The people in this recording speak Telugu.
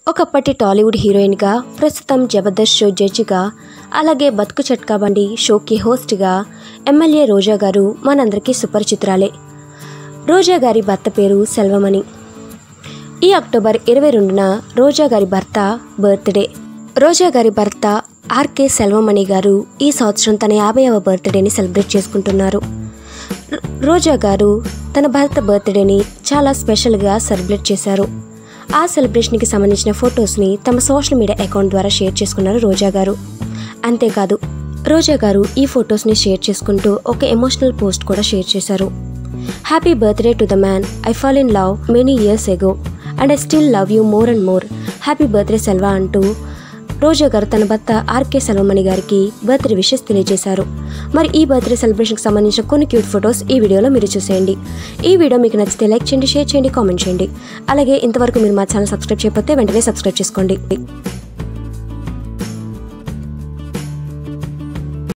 ఒకప్పటి టాలీవుడ్ హీరోయిన్గా ప్రస్తుతం జబర్దస్త్ షో జడ్జిగా అలాగే బతుకు చట్కా బండి షోకి హోస్ట్గా ఎమ్మెల్యే రోజా గారు మనందరికీ సుపరిచితురాలే రోజా గారి భర్త పేరు సెల్వమణి ఈ అక్టోబర్ ఇరవై రెండున రోజా గారి భర్త బర్త్డే రోజా గారి భర్త ఆర్కే సెల్వమణి గారు ఈ సంవత్సరం తన యాభైవ బర్త్డేని సెలబ్రేట్ చేసుకుంటున్నారు రో- రోజా గారు తన భర్త బర్త్డేని చాలా స్పెషల్గా సెలబ్రేట్ చేశారు ఆ సెలబ్రేషన్కి సంబంధించిన ఫొటోస్ని తమ సోషల్ మీడియా అకౌంట్ ద్వారా షేర్ చేసుకున్నారు రోజా గారు అంతేకాదు రోజా గారు ఈ ఫొటోస్ని షేర్ చేసుకుంటూ ఒక ఎమోషనల్ పోస్ట్ కూడా షేర్ చేశారు happy birthday to the man I fall in love many years ago and I still love you more and more happy birthday Selva అంటూ రోజా గారు తన భర్త ఆర్కే సెల్వమణి గారికి బర్త్డే విషెస్ తెలియజేశారు మరి ఈ బర్త్డే సెలబ్రేషన్కి సంబంధించిన కొన్ని క్యూట్ ఫొటోస్ ఈ వీడియోలో మీరు చూసేయండి ఈ వీడియో మీకు నచ్చితే లైక్ చేయండి షేర్ చేయండి కామెంట్ చేయండి అలాగే ఇంతవరకు మీరు మా ఛానల్ సబ్స్క్రైబ్ చేయకపోతే వెంటనే సబ్స్క్రైబ్ చేసుకోండి